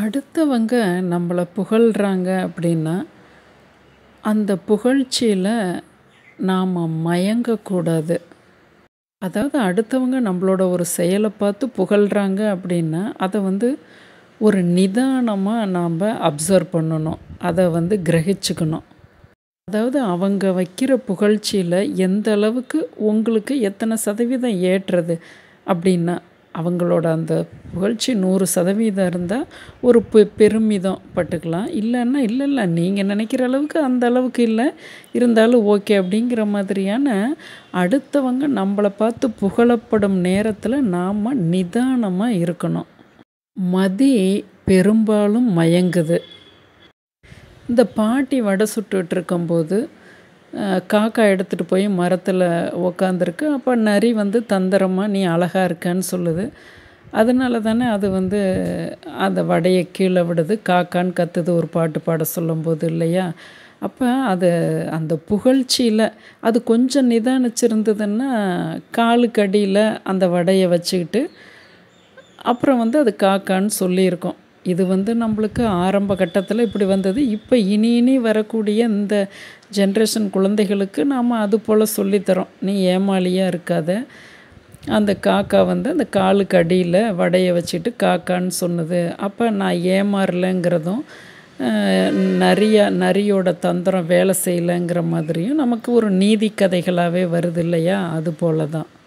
அடுத்தவங்க நம்மள புகழ்றாங்க அப்படின்னா, அந்த புகழ்ச்சியில நாம மயங்கக்கூடாது. அதாவது அடுத்தவங்க நம்மளோட ஒரு செயல பார்த்து புகழ்றாங்க அப்படின்னா, அத வந்து ஒரு நிதானமா நாம்ப அப்சர்வ் பண்ணணும். அத வந்து கிரகிச்சுக்கணும். அதாவது அவங்க வைக்கிற புகழ்ச்சியில எந்த அளவுக்கு உங்களுக்கு எத்தன சதவீதம் ஏற்றது அப்படின்னா, அவங்களோட அந்த புகழ்ச்சி 100% இருந்தா ஒரு பெ பெருமிதம் பட்டுக்கலாம். இல்லன்னா, இல்ல இல்ல நீங்க நினைக்கிற அளவுக்கு அந்த அளவுக்கு இல்ல. இருந்தாலும் ஓகே அப்படிங்கிற மாதிரியான அடுத்தவங்க நம்மள பார்த்து புகழப்படும் நேரத்தில நாம நிதானமா இருக்கணும். மதி பெரும்பாலும் மயங்குது. இந்த பாட்டி வடை சுட்டுட்டு இருக்கும்போது, அ காக்கா எடுத்துட்டு போய் மரத்தில உட்காந்துருக்கு. அப்ப நரி வந்து தந்திரமா நீ அழகா இருக்கன்னு சொல்லுது. அதனால தானே அது வந்து அந்த வடைய கீழ விடுது. காக்கான்னு கத்துது ஒரு பாட்டு பாட சொல்லும்போது இல்லையா? அப்ப அது அந்த புகழ்ச்சியில அது கொஞ்சம் நிதானிச்சிருந்ததுன்னா, காலுக்கு அடியில அந்த வடைய வச்சுக்கிட்டு, அப்புறம் வந்து அது காக்கான்னு சொல்லியிருக்கும். இது வந்து நம்மளுக்கு ஆரம்ப கட்டத்தில இப்படி வந்தது. இப்ப இனி இனி வரக்கூடிய இந்த ஜெனரேஷன் குழந்தைகளுக்கு நாம அதுபோல சொல்லி தரோம். நீ ஏமாளியா இருக்காத. அந்த காக்கா வந்து அந்த காலுக்கு அடியில வடைய வச்சுட்டு காக்கான்னு சொன்னது. அப்ப நான் ஏமாறலங்கிறதும், அ நரியா நரியோட தந்திரம் வேலை செய்யலங்கிற மாதிரியும் நமக்கு ஒரு நீதி கதைகளாவே வருது இல்லையா? அதுபோல தான்.